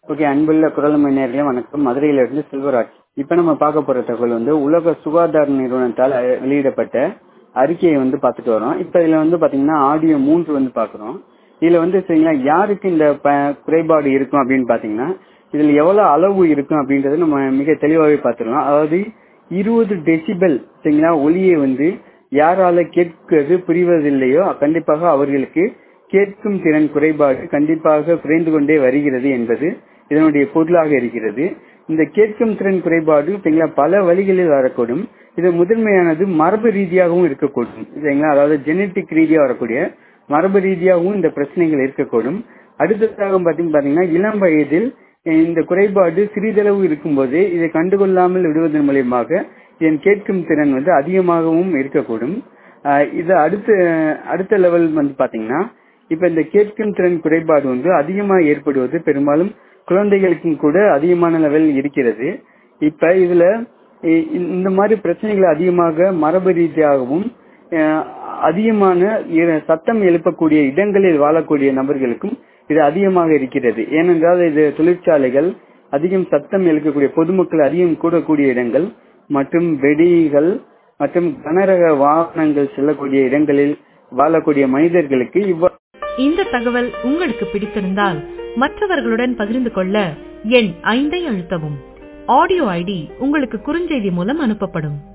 okay அன்புள்ள குரலமை நேர்களே வணக்கம் மதுரையிலிருந்து செல்வராஜ் இப்ப நம்ம பார்க்க போற தகவல் வந்து உலக சுகாதார நிறுவனத்தால் அஹ், வெளியிடப்பட்ட அறிக்கையை வந்து பார்த்துட்டு வரோம் இப்ப இதுல வந்து பாத்தீங்கன்னா ஆடியோ மூன்று வந்து பாக்குறோம் இதுல வந்து சரிங்களா யாருக்கு இந்த ப- குறைபாடு இருக்கும் அப்படின்னு பாத்தீங்கன்னா இதுல எவ்வளவு அளவு இருக்கும் அப்படின்றத நம்ம மிக தெளிவாகவே பார்த்துக்கலாம் அதாவது இருபது டெசிபல் சரிங்களா ஒலியை வந்து யாரால கேட்கிறது புரிவதில்லையோ கண்டிப்பாக அவர்களுக்கு கேட்கும் திறன் குறைபாடு கண்டிப்பாக குறைந்து கொண்டே வருகிறது என்பது இதனுடைய பொருளாக இருக்கிறது இந்த கேட்கும் திறன் குறைபாடு சரிங்களா பல வழிகளில் வரக்கூடும் இது முதன்மையானது மரபு ரீதியாகவும் இருக்கக்கூடும் சரிங்களா அதாவது ஜெனட்டிக் ரீதியாக வரக்கூடிய மரபு ரீதியாகவும் இந்த பிரச்சனைகள் இருக்கக்கூடும் அடுத்ததாக பாத்தீங்க- பாத்தீங்கன்னா இளம் வயதில் அஹ், இந்த குறைபாடு சிறிதளவு இருக்கும்போதே இதை கண்டுகொள்ளாமல் விடுவதன் மூலியமாக இதன் கேட்கும் திறன் வந்து அதிகமாகவும் இருக்கக்கூடும் அஹ், இது அடுத்த அடுத்த லெவல் வந்து பாத்தீங்கன்னா இப்ப இந்த கேட்கும் திறன் குறைபாடு வந்து அதிகமாக ஏற்படுவது பெரும்பாலும் குழந்தைகளுக்கும் கூட அதிகமான லெவல் இருக்கிறது இப்ப இதுல இ- இந்த மாதிரி பிரச்சனைகள் அதிகமாக மரபு ரீதியாகவும் அஹ், அதிகமான இர- சத்தம் எழுப்பக்கூடிய இடங்களில் வாழக்கூடிய நபர்களுக்கும் இது அதிகமாக இருக்கிறது ஏனென்றால் இது தொழிற்சாலைகள் அதிகம் சத்தம் எழுக்கக்கூடிய பொதுமக்கள் அதிகம் கூடக்கூடிய இடங்கள் மற்றும் வெடிகள் மற்றும் கனரக வாகனங்கள் செல்லக்கூடிய இடங்களில் வாழக்கூடிய மனிதர்களுக்கு இவ்வாறு இந்த தகவல் உங்களுக்கு பிடித்திருந்தால் மற்றவர்களுடன் பகிர்ந்து கொள்ள எண் ஐந்தை அழுத்தவும் ஆடியோ ஐடி உங்களுக்கு குறுஞ்செய்தி மூலம் அனுப்பப்படும்